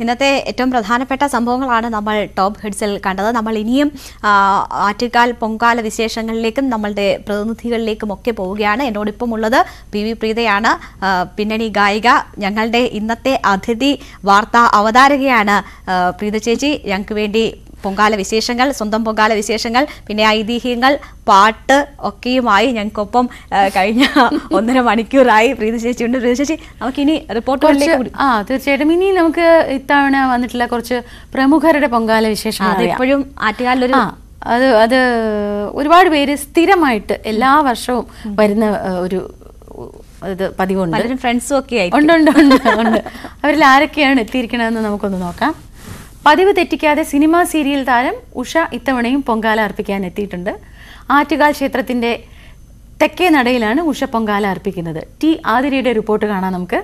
ഇന്നത്തെ ഏറ്റവും പ്രധാനപ്പെട്ട സംഭവങ്ങളാണ് നമ്മൾ ടോപ്പ് ഹെഡ്സിൽ കണ്ടത് നമ്മൾ ഇനിയും ആ, ആറ്റുകാൽ പൊങ്കാല വിശേഷങ്ങളിലേക്കും നമ്മളുടെ പ്രതിനിധികളിലേക്കും ഒക്കെ പോവുകയാണ് എന്നോടൊപ്പം ഉള്ളത് പി വി പ്രീതയാണ് ആ, പിന്നണി ഗായിക ഞങ്ങളുടെ ഇന്നത്തെ അതിഥി വാർത്താ അവതാരകയാണ് ആ, പ്രീത ചേച്ചി ഞങ്ങൾക്ക് വേണ്ടി പൊങ്കാല വിശേഷങ്ങൾ സ്വന്തം പൊങ്കാല വിശേഷങ്ങൾ പിന്നെ ഐതിഹ്യങ്ങൾ പാട്ട് ഒക്കെയുമായി ഞങ്ങൾക്കൊപ്പം ആ, കഴിഞ്ഞ ഒന്നര മണിക്കൂറായി പ്രീത ചേച്ചിയുണ്ട് പ്രീത ചേച്ചി നമുക്കിനി റിപ്പോർട്ടുകളിലേക്ക് കൂടി ആ തീർച്ചയായിട്ടും ഇനി നമുക്ക് ഇത്തവണ വന്നിട്ടുള്ള കുറച്ച് പ്രമുഖരുടെ പൊങ്കാല വിശേഷങ്ങൾ അറിയാം. അതിപ്പോഴും ആറ്റുകാലിലൊരു ആ അത് അത് ഒരുപാട് പേര് സ്ഥിരമായിട്ട് എല്ലാ വർഷവും വരുന്ന ഏഹ്, ഒരു ഇത് പതിവുണ്ട് പലരും ഫ്രണ്ട്സും ഒക്കെ ആയി ഉണ്ട് ഉണ്ട് ഉണ്ട് ഉണ്ട് അവരിൽ ആരൊക്കെയാണ് എത്തിയിരിക്കണതെന്ന് നമുക്കൊന്ന് നോക്കാം പതിവ് തെറ്റിക്കാതെ സിനിമാ സീരിയൽ താരം ഉഷ ഇത്തവണയും പൊങ്കാല അർപ്പിക്കാൻ എത്തിയിട്ടുണ്ട് ആറ്റുകാൽ ക്ഷേത്രത്തിന്റെ തെക്കേ നടയിലാണ് ഉഷ പൊങ്കാല അർപ്പിക്കുന്നത് ടി ആതിരയുടെ റിപ്പോർട്ട് കാണാം നമുക്ക്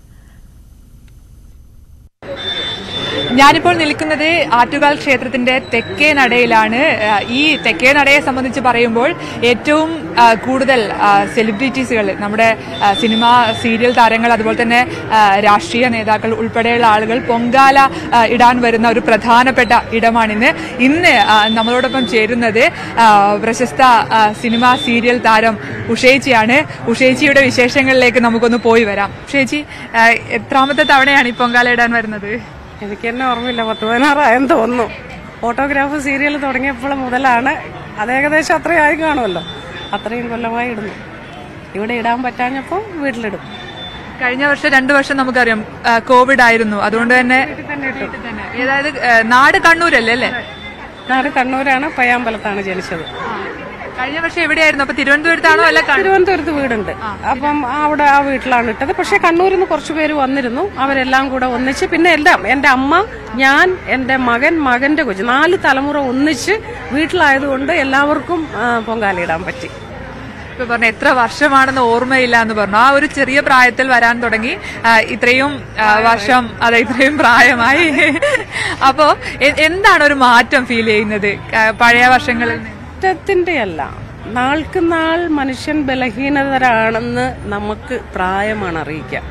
ഞാനിപ്പോൾ നിൽക്കുന്നത് ആറ്റുകാൽ ക്ഷേത്രത്തിന്റെ തെക്കേ നടയിലാണ് ആ, ഈ തെക്കേ നടയെ സംബന്ധിച്ച് പറയുമ്പോൾ ഏറ്റവും ആ, കൂടുതൽ സെലിബ്രിറ്റീസുകൾ നമ്മുടെ ആ, സിനിമ സീരിയൽ താരങ്ങൾ അതുപോലെ തന്നെ ആ, രാഷ്ട്രീയ നേതാക്കൾ ഉൾപ്പെടെയുള്ള ആളുകൾ പൊങ്കാല ആ, ഇടാൻ വരുന്ന ഒരു പ്രധാനപ്പെട്ട ഇടമാണിന്ന് ഇന്ന് ആ, നമ്മളോടൊപ്പം ചേരുന്നത് ആ, പ്രശസ്ത ആ, സിനിമ സീരിയൽ താരം ഉഷേച്ചിയാണ് ഉഷേച്ചിയുടെ വിശേഷങ്ങളിലേക്ക് നമുക്കൊന്ന് പോയി വരാം ഉഷേച്ചി ആ, എത്രാമത്തെ തവണയാണ് ഈ പൊങ്കാല ഇടാൻ വരുന്നത് എനിക്ക് തന്നെ ഓർമ്മയില്ല പത്ത് പതിനാറായെന്ന് തോന്നുന്നു ഫോട്ടോഗ്രാഫ് സീരിയൽ തുടങ്ങിയപ്പോൾ മുതലാണ് അത് ഏകദേശം അത്രയും ആയി കാണുമല്ലോ അത്രയും കൊല്ലമായി ഇടുന്നു ഇവിടെ ഇടാൻ പറ്റാഞ്ഞപ്പോൾ വീട്ടിലിടും കഴിഞ്ഞ വർഷം രണ്ടു വർഷം നമുക്കറിയാം ആ, കോവിഡ് ആയിരുന്നു അതുകൊണ്ട് തന്നെ വീട്ടിൽ തന്നെ. അതായത് ആ, നാട് കണ്ണൂരല്ലേ അല്ലേ നാട് കണ്ണൂരാണ് പയ്യാമ്പലത്താണ് ജനിച്ചത് കഴിഞ്ഞ വർഷം എവിടെയായിരുന്നു അപ്പൊ തിരുവനന്തപുരത്താണോ അല്ല കണ്ണൂർ തിരുവനന്തപുരത്ത് വീടുണ്ട് അപ്പം അവിടെ ആ വീട്ടിലാണ് ഇട്ടത് പക്ഷെ കണ്ണൂരിൽ നിന്ന് കുറച്ച് പേര് വന്നിരുന്നു അവരെല്ലാം കൂടെ ഒന്നിച്ച് പിന്നെ എല്ലാം എന്റെ അമ്മ ഞാൻ എന്റെ മകൻ മകന്റെ കൊച്ചു നാല് തലമുറ ഒന്നിച്ച് വീട്ടിലായതുകൊണ്ട് എല്ലാവർക്കും ആ, പൊങ്കാലയിടാൻ പറ്റി ഇപ്പൊ പറഞ്ഞു എത്ര വർഷമാണെന്ന് ഓർമ്മയില്ല എന്ന് പറഞ്ഞു ആ ഒരു ചെറിയ പ്രായത്തിൽ വരാൻ തുടങ്ങി ആ, ഇത്രയും ആ, വർഷം അതെ ഇത്രയും പ്രായമായി അപ്പോ എ- എന്താണ് ഒരു മാറ്റം ഫീൽ ചെയ്യുന്നത് ആ, പഴയ വർഷങ്ങളിൽ നിന്ന് മാറ്റത്തിന്റെ അല്ല നാൾക്ക് നാൾ മനുഷ്യൻ ബലഹീനതരാണെന്ന് നമുക്ക് പ്രായമാണ് അറിയിക്കുക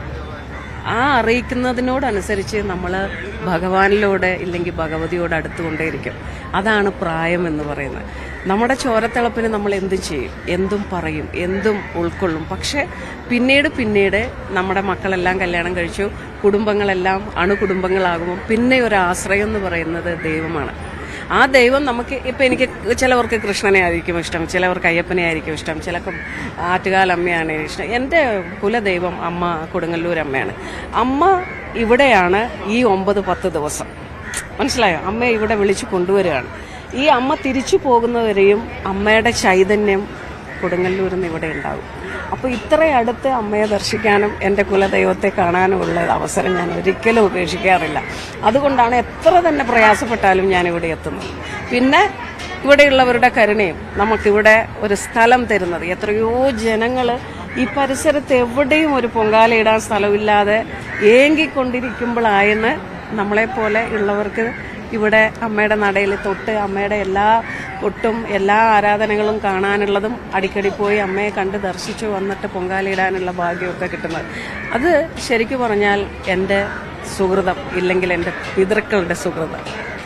ആ അറിയിക്കുന്നതിനോടനുസരിച്ച് നമ്മൾ ഭഗവാനിലൂടെ ഇല്ലെങ്കിൽ ഭഗവതിയോട് അടുത്തുകൊണ്ടേയിരിക്കും അതാണ് പ്രായം എന്ന് പറയുന്നത് നമ്മുടെ ചോരത്തിളപ്പിന് നമ്മൾ എന്തും ചെയ്യും എന്തും പറയും എന്തും ഉൾക്കൊള്ളും പക്ഷെ പിന്നീട് പിന്നീട് നമ്മുടെ മക്കളെല്ലാം കല്യാണം കഴിച്ചു കുടുംബങ്ങളെല്ലാം അണുകുടുംബങ്ങളാകുമ്പോൾ പിന്നെ ഒരു ആശ്രയം എന്ന് പറയുന്നത് ദൈവമാണ് ആ ദൈവം നമുക്ക് ഇപ്പൊ എനിക്ക് ചിലവർക്ക് കൃഷ്ണനെ ആയിരിക്കും ഇഷ്ടം ചിലവർക്ക് അയ്യപ്പനെ ആയിരിക്കും ഇഷ്ടം ചിലർക്ക് ആറ്റുകാലമ്മയാണ് ഇഷ്ടം എൻ്റെ കുലദൈവം അമ്മ കൊടുങ്ങല്ലൂർ അമ്മയാണ് അമ്മ ഇവിടെയാണ് ഈ ഒമ്പത് പത്ത് ദിവസം മനസ്സിലായോ അമ്മയെ ഇവിടെ വിളിച്ചു കൊണ്ടുവരികയാണ് ഈ അമ്മ തിരിച്ചു പോകുന്നവരെയും അമ്മയുടെ ചൈതന്യം കൊടുങ്ങല്ലൂരിൽ നിന്ന് ഇവിടെ ഉണ്ടാവും അപ്പോൾ ഇത്ര അടുത്ത് അമ്മയെ ദർശിക്കാനും എൻ്റെ കുലദൈവത്തെ കാണാനുമുള്ള ഒരു അവസരം ഞാൻ ഒരിക്കലും ഉപേക്ഷിക്കാറില്ല അതുകൊണ്ടാണ് എത്ര തന്നെ പ്രയാസപ്പെട്ടാലും ഞാൻ ഇവിടെ എത്തുന്നത് പിന്നെ ഇവിടെയുള്ളവരുടെ കരുണയും നമുക്കിവിടെ ഒരു സ്ഥലം തരുന്നത് എത്രയോ ജനങ്ങൾ ഈ പരിസരത്ത് എവിടെയും ഒരു പൊങ്കാലയിടാൻ സ്ഥലമില്ലാതെ ഏങ്കിക്കൊണ്ടിരിക്കുമ്പോഴായെന്ന് നമ്മളെപ്പോലെ ഉള്ളവർക്ക് ഇവിടെ അമ്മയുടെ നടയിൽ തൊട്ട് അമ്മയുടെ എല്ലാ ഒട്ടും എല്ലാ ആരാധനകളും കാണാനുള്ളതും അടിക്കടി പോയി അമ്മയെ കണ്ട് ദർശിച്ചു വന്നിട്ട് പൊങ്കാലയിടാനുള്ള ഭാഗ്യമൊക്കെ കിട്ടുന്നത് അത് ശരിക്കു പറഞ്ഞാൽ എൻ്റെ സുഹൃതം ഇല്ലെങ്കിൽ എൻ്റെ പിതൃക്കളുടെ സുഹൃതം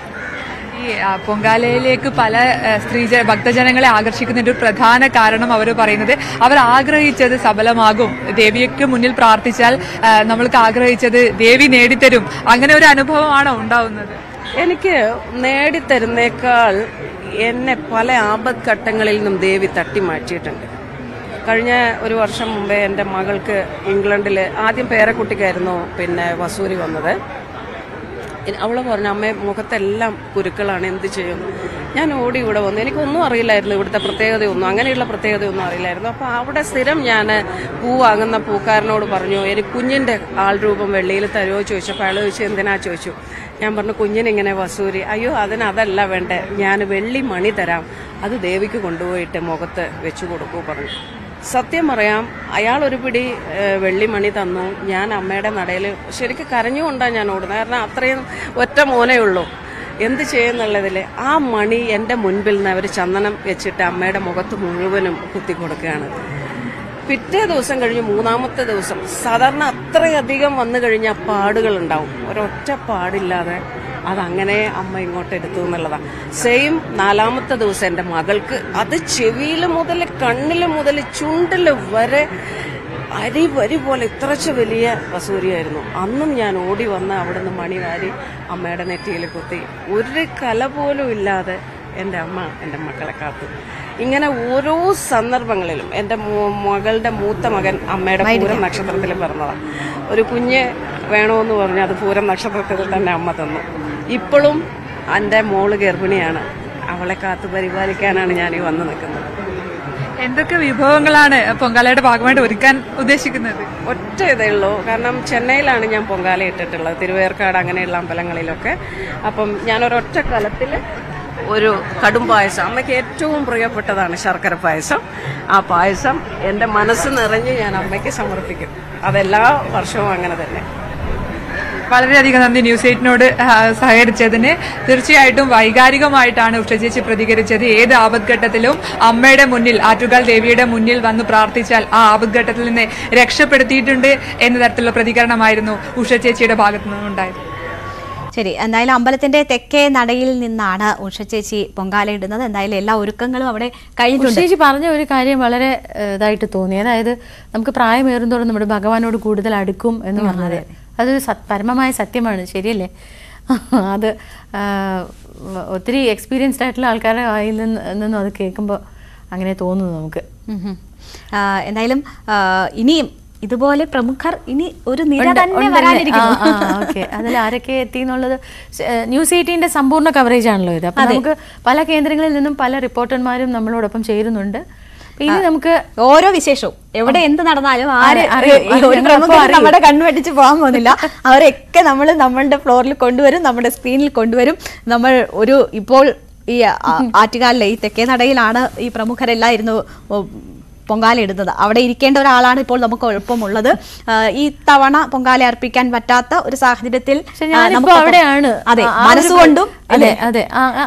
ഈ ആ, പൊങ്കാലയിലേക്ക് പല ആ, സ്ത്രീ ജ- ഭക്തജനങ്ങളെ ആകർഷിക്കുന്നതിന്റെ ഒരു പ്രധാന കാരണം അവർ പറയുന്നത് അവർ ആഗ്രഹിച്ചത് സഫലമാകും ദേവിക്ക് മുന്നിൽ പ്രാർത്ഥിച്ചാൽ ആ, നമ്മൾക്ക് ആഗ്രഹിച്ചത് ദേവി നേടിത്തരും അങ്ങനെ ഒരു അനുഭവമാണോ ഉണ്ടാവുന്നത് എനിക്ക് നേടിത്തരുന്നേക്കാൾ എന്നെ പല ആപത്ഘട്ടങ്ങളിൽ നിന്നും ദേവി തട്ടി മാറ്റിയിട്ടുണ്ട് കഴിഞ്ഞ ഒരു വർഷം മുമ്പേ എൻ്റെ മകൾക്ക് ഇംഗ്ലണ്ടിൽ ആദ്യം പേരക്കുട്ടിക്കായിരുന്നു പിന്നെ വസൂരി വന്നത് അവൾ പറഞ്ഞു അമ്മേ മുഖത്തെല്ലാം കുരുക്കളാണ് എന്ത് ചെയ്യും ഞാൻ ഓടി ഇവിടെ വന്നു എനിക്കൊന്നും അറിയില്ലായിരുന്നു ഇവിടുത്തെ പ്രത്യേകതയൊന്നും അങ്ങനെയുള്ള പ്രത്യേകതയൊന്നും അറിയില്ലായിരുന്നു അപ്പോൾ അവിടെ സ്ഥിരം ഞാൻ പൂ വാങ്ങുന്ന പൂക്കാരനോട് പറഞ്ഞു എനിക്ക് കുഞ്ഞിൻ്റെ ആൾ രൂപം വെള്ളിയിൽ തരുമോ ചോദിച്ചപ്പോൾ അയാൾ ചോദിച്ചു എന്തിനാ ചോദിച്ചു ഞാൻ പറഞ്ഞു കുഞ്ഞിനിങ്ങനെ വസൂരി അയ്യോ അതിന് അതല്ല വേണ്ടേ ഞാൻ വെള്ളി മണി തരാം അത് ദേവിക്ക് കൊണ്ടുപോയിട്ട് മുഖത്ത് വെച്ചു കൊടുക്കൂ പറഞ്ഞു സത്യം പറയാം അയാൾ ഒരു പിടി ഏഹ്, വെള്ളിമണി തന്നു ഞാൻ അമ്മയുടെ നടയിൽ ശരിക്കും കരഞ്ഞുകൊണ്ടാണ് ഞാൻ ഓടുന്നത് കാരണം അത്രയും ഒറ്റ മോനേ ഉള്ളൂ എന്ത് ചെയ്യുന്നുള്ളതിൽ ആ മണി എൻ്റെ മുൻപിൽ നിന്ന് അവർ ചന്ദനം വെച്ചിട്ട് അമ്മയുടെ മുഖത്ത് മുഴുവനും കുത്തി കൊടുക്കുകയാണ് പിറ്റേ ദിവസം കഴിഞ്ഞ് മൂന്നാമത്തെ ദിവസം സാധാരണ അത്രയധികം വന്നു കഴിഞ്ഞാൽ പാടുകൾ ഉണ്ടാവും ഒരൊറ്റ പാടില്ലാതെ അതങ്ങനെ അമ്മ ഇങ്ങോട്ട് എടുത്തു എന്നുള്ളതാണ് സെയിം നാലാമത്തെ ദിവസം എൻ്റെ മകൾക്ക് അത് ചെവിയിൽ മുതൽ കണ്ണിൽ മുതൽ ചുണ്ടിൽ വരെ അരി വരി പോലെ ഇത്രച്ച വലിയ വസൂരിയായിരുന്നു അന്നും ഞാൻ ഓടി വന്ന് അവിടുന്ന് മണി വാരി അമ്മയുടെ നെറ്റിയിൽ കുത്തി ഒരു കല പോലും ഇല്ലാതെ എൻ്റെ അമ്മ എൻ്റെ മക്കളെ കാത്തു ഇങ്ങനെ ഓരോ സന്ദർഭങ്ങളിലും എൻ്റെ മോ- മകളുടെ മൂത്ത മകൻ അമ്മയുടെ പൂരം നക്ഷത്രത്തിൽ പിറന്നതാണ് ഒരു കുഞ്ഞ് വേണമെന്ന് പറഞ്ഞ് അത് പൂരം നക്ഷത്രത്തിൽ തന്നെ അമ്മ തന്നു ഇപ്പോഴും എൻ്റെ മോള് ഗർഭിണിയാണ് അവളെ കാത്തു പരിപാലിക്കാനാണ് ഞാൻ ഈ വന്ന് നിൽക്കുന്നത് എന്തൊക്കെ വിഭവങ്ങളാണ് പൊങ്കാലയുടെ ഭാഗമായിട്ട് ഒരുക്കാൻ ഉദ്ദേശിക്കുന്നത് ഒറ്റ ഇതേ ഉള്ളൂ കാരണം ചെന്നൈയിലാണ് ഞാൻ പൊങ്കാല ഇട്ടിട്ടുള്ളത് തിരുവേർക്കാട് അങ്ങനെയുള്ള അമ്പലങ്ങളിലൊക്കെ അപ്പം ഞാനൊരൊറ്റ കലത്തിൽ ഒരു കടും പായസം അമ്മയ്ക്ക് ഏറ്റവും പ്രിയപ്പെട്ടതാണ് ശർക്കര പായസം ആ പായസം എൻ്റെ മനസ്സ് നിറഞ്ഞ് ഞാൻ അമ്മയ്ക്ക് സമർപ്പിക്കും അതെല്ലാ വർഷവും അങ്ങനെ തന്നെ വളരെയധികം നന്ദി ന്യൂസ് എയ്റ്റിനോട് ആ, സഹകരിച്ചതിന് തീർച്ചയായിട്ടും വൈകാരികമായിട്ടാണ് ഉഷ ചേച്ചി പ്രതികരിച്ചത് ഏത് ആപത്ഘട്ടത്തിലും അമ്മയുടെ മുന്നിൽ ആറ്റുകാൽ ദേവിയുടെ മുന്നിൽ വന്ന് പ്രാർത്ഥിച്ചാൽ ആ ആപത്ഘട്ടത്തിൽ നിന്ന് രക്ഷപ്പെടുത്തിയിട്ടുണ്ട് എന്ന തരത്തിലുള്ള പ്രതികരണമായിരുന്നു ഉഷ ചേച്ചിയുടെ ഭാഗത്തു നിന്നുണ്ടായത് ശരി എന്തായാലും അമ്പലത്തിന്റെ തെക്കേ നടയിൽ നിന്നാണ് ഉഷ ചേച്ചി പൊങ്കാലയിടുന്നത് എന്തായാലും എല്ലാ ഒരുക്കങ്ങളും അവിടെ കഴിഞ്ഞിട്ടുണ്ട് ഉഷേജി പറഞ്ഞ ഒരു കാര്യം വളരെ ഏഹ്, ഇതായിട്ട് തോന്നി അതായത് നമുക്ക് പ്രായമേറുന്തോറും നമ്മുടെ ഭഗവാനോട് കൂടുതൽ അടുക്കും എന്ന് പറഞ്ഞത് അതൊരു സത്- പരമമായ സത്യമാണ് ശരിയല്ലേ അത് ആഹ്, ഒത്തിരി എക്സ്പീരിയൻസ്ഡ് ആയിട്ടുള്ള ആൾക്കാരുടെ വായിൽ നിന്ന് നിന്നും അത് കേൾക്കുമ്പോൾ അങ്ങനെ തോന്നുന്നു നമുക്ക് ഉം ഹും. ആ, എന്തായാലും ആ, ഇനിയും ഇതുപോലെ പ്രമുഖർ ഇനി ഒരു നിര ഉണ്ട്, തന്നെ ഉണ്ടല്ലേ? വരാനിരിക്കുന്നു ആ, ആ, ഓക്കേ. അതിൽ ആരൊക്കെ എത്തി എന്നുള്ളത് സ്- ഏഹ് ന്യൂസ് എയ്റ്റീന്റെ സമ്പൂർണ്ണ കവറേജ് ആണല്ലോ ഇത് അപ്പൊ നമുക്ക് പല കേന്ദ്രങ്ങളിൽ നിന്നും പല റിപ്പോർട്ടർമാരും നമ്മളോടൊപ്പം ചേരുന്നുണ്ട് അപ്പൊ ഇനി നമുക്ക് ഓരോ വിശേഷവും എവിടെ എന്ത് നടന്നാലും ആര് അതെ, അറിയും. ഈ ഒരു ഞങ്ങൾ പ്രമുഖർ അപ്പോൾ അറിയും. നമ്മുടെ കണ്ണുവെട്ടിച്ച് പോകാൻ പോകുന്നില്ല അവരൊക്കെ നമ്മൾ നമ്മളുടെ ഫ്ലോറിൽ കൊണ്ടുവരും നമ്മുടെ സ്ക്രീനിൽ കൊണ്ടുവരും നമ്മൾ ഒരു ഇപ്പോൾ ഈ ആ- ആറ്റുകാലിലെ ഈ തെക്കേ നടയിലാണ് ഈ പ്രമുഖരെല്ലാം ഇരുന്ന് ഓ- പൊങ്കാല ഇടുന്നത് അവിടെ ഇരിക്കേണ്ട ഒരാളാണ് ഇപ്പോൾ നമുക്ക് എളുപ്പമുള്ളത് ആ, ഈ തവണ പൊങ്കാല അർപ്പിക്കാൻ പറ്റാത്ത ഒരു സാഹചര്യത്തിൽ പക്ഷെ ആ, ഞാനിപ്പോ നമുക്കൊപ്പം- അവിടെയാണ് അതെ ആ- ആ ഒരു മനസ്സുകൊണ്ടും അതെ അതെ ആ- ആ-